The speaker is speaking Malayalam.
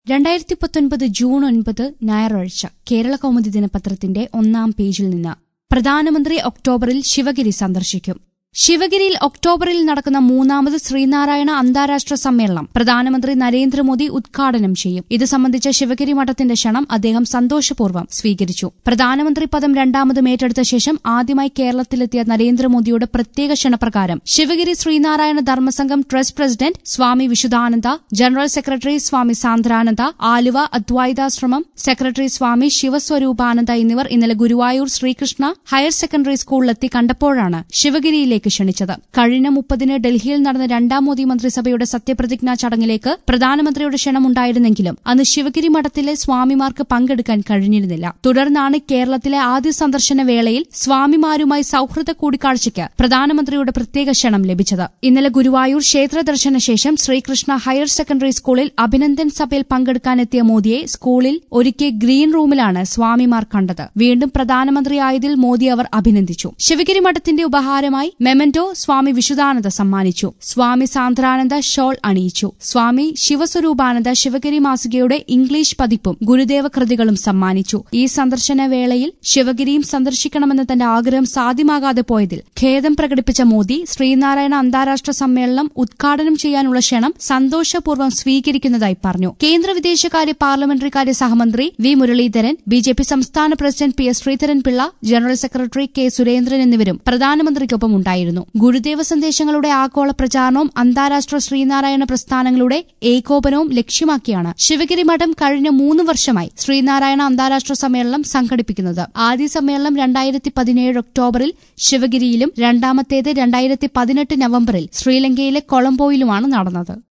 രണ്ടായിരത്തി പത്തൊൻപത് ജൂൺ ഒൻപത് ഞായറാഴ്ച കേരള കൗമുദി ദിനപത്രത്തിന്റെ ഒന്നാം പേജിൽ നിന്ന് പ്രധാനമന്ത്രി ഒക്ടോബറിൽ ശിവഗിരി സന്ദർശിക്കും ശിവഗിരിയിൽ ഒക്ടോബറിൽ നടക്കുന്ന മൂന്നാമത് ശ്രീനാരായണ അന്താരാഷ്ട്ര സമ്മേളനം പ്രധാനമന്ത്രി നരേന്ദ്രമോദി ഉദ്ഘാടനം ചെയ്യും ഇത് സംബന്ധിച്ച ശിവഗിരി മഠത്തിന്റെ ക്ഷണം അദ്ദേഹം സന്തോഷപൂർവ്വം സ്വീകരിച്ചു പ്രധാനമന്ത്രി പദം രണ്ടാമതും ഏറ്റെടുത്ത ശേഷം ആദ്യമായി കേരളത്തിലെത്തിയ നരേന്ദ്രമോദിയുടെ പ്രത്യേക ക്ഷണപ്രകാരം Sivagiri Sreenarayana Dharmasangham trust president Swami Vishudhananda general secretary Swami Sandrananda Aluva Advaitashramam secretary Swami Sivaswarupananda എന്നിവർ ഇന്നലെ ഗുരുവായൂർ ശ്രീകൃഷ്ണ ഹയർ സെക്കൻഡറി സ്കൂളിലെത്തി കണ്ടപ്പോഴാണ് ശിവഗിരിയിലേക്ക് ക്ഷണിച്ചത് കഴിഞ്ഞ മുപ്പതിന് ഡൽഹിയിൽ നടന്ന രണ്ടാം മോദി മന്ത്രിസഭയുടെ സത്യപ്രതിജ്ഞാ ചടങ്ങിലേക്ക് പ്രധാനമന്ത്രിയുടെ ക്ഷണമുണ്ടായിരുന്നെങ്കിലും അന്ന് ശിവഗിരി മഠത്തിലെ സ്വാമിമാർക്ക് പങ്കെടുക്കാൻ കഴിഞ്ഞിരുന്നില്ല തുടർന്നാണ് കേരളത്തിലെ ആദ്യ സന്ദർശന വേളയിൽ സ്വാമിമാരുമായി സൌഹൃദ കൂടിക്കാഴ്ചയ്ക്ക് പ്രധാനമന്ത്രിയുടെ പ്രത്യേക ക്ഷണം ലഭിച്ചത് ഇന്നലെ ഗുരുവായൂർ ക്ഷേത്ര ദർശന ശേഷം ശ്രീകൃഷ്ണ ഹയർ സെക്കൻഡറി സ്കൂളിൽ അഭിനന്ദൻ സഭയിൽ പങ്കെടുക്കാനെത്തിയ മോദിയെ സ്കൂളിൽ ഒരുക്കിയ ഗ്രീൻ റൂമിലാണ് സ്വാമിമാർ കണ്ടത് വീണ്ടും പ്രധാനമന്ത്രിയായതിൽ മോദി അവർ അഭിനന്ദിച്ചു ശിവഗിരി മഠത്തിന്റെ ഉപഹാരമായി മെമന്റോ സ്വാമി വിശുദ്ധാനന്ദ സമ്മാനിച്ചു സ്വാമി സാന്ദ്രാനന്ദ ഷോൾ അണിയിച്ചു സ്വാമി ശിവസ്വരൂപാനന്ദ ശിവഗിരി മാസികയുടെ ഇംഗ്ലീഷ് പതിപ്പും ഗുരുദേവ കൃതികളും സമ്മാനിച്ചു ഈ സന്ദർശന വേളയിൽ ശിവഗിരിയും സന്ദർശിക്കണമെന്ന തന്റെ ആഗ്രഹം സാധ്യമാകാതെ പോയതിൽ ഖേദം പ്രകടിപ്പിച്ച മോദി ശ്രീനാരായണ അന്താരാഷ്ട്ര സമ്മേളനം ഉദ്ഘാടനം ചെയ്യാനുള്ള ക്ഷണം സന്തോഷപൂർവ്വം സ്വീകരിക്കുന്നതായി പറഞ്ഞു കേന്ദ്ര വിദേശകാര്യ പാർലമെന്ററി കാര്യ സഹമന്ത്രി V Muraleedharan B J P സംസ്ഥാന president P S Sreedharan Pillai general secretary K Surendran എന്നിവരും പ്രധാനമന്ത്രിക്കൊപ്പം ഉണ്ടായിരുന്നു ഗുരുദേവ സന്ദേശങ്ങളുടെ ആഗോള പ്രചാരണവും അന്താരാഷ്ട്ര ശ്രീനാരായണ പ്രസ്ഥാനങ്ങളുടെ ഏകോപനവും ലക്ഷ്യമാക്കിയാണ് ശിവഗിരി മഠം കഴിഞ്ഞ മൂന്ന് വർഷമായി ശ്രീനാരായണ അന്താരാഷ്ട്ര സമ്മേളനം സംഘടിപ്പിക്കുന്നത് ആദ്യ സമ്മേളനം രണ്ടായിരത്തി പതിനേഴ് ഒക്ടോബറിൽ ശിവഗിരിയിലും രണ്ടാമത്തേത് രണ്ടായിരത്തി പതിനെട്ട് നവംബറിൽ ശ്രീലങ്കയിലെ കൊളംബോയിലുമാണ് നടന്നത്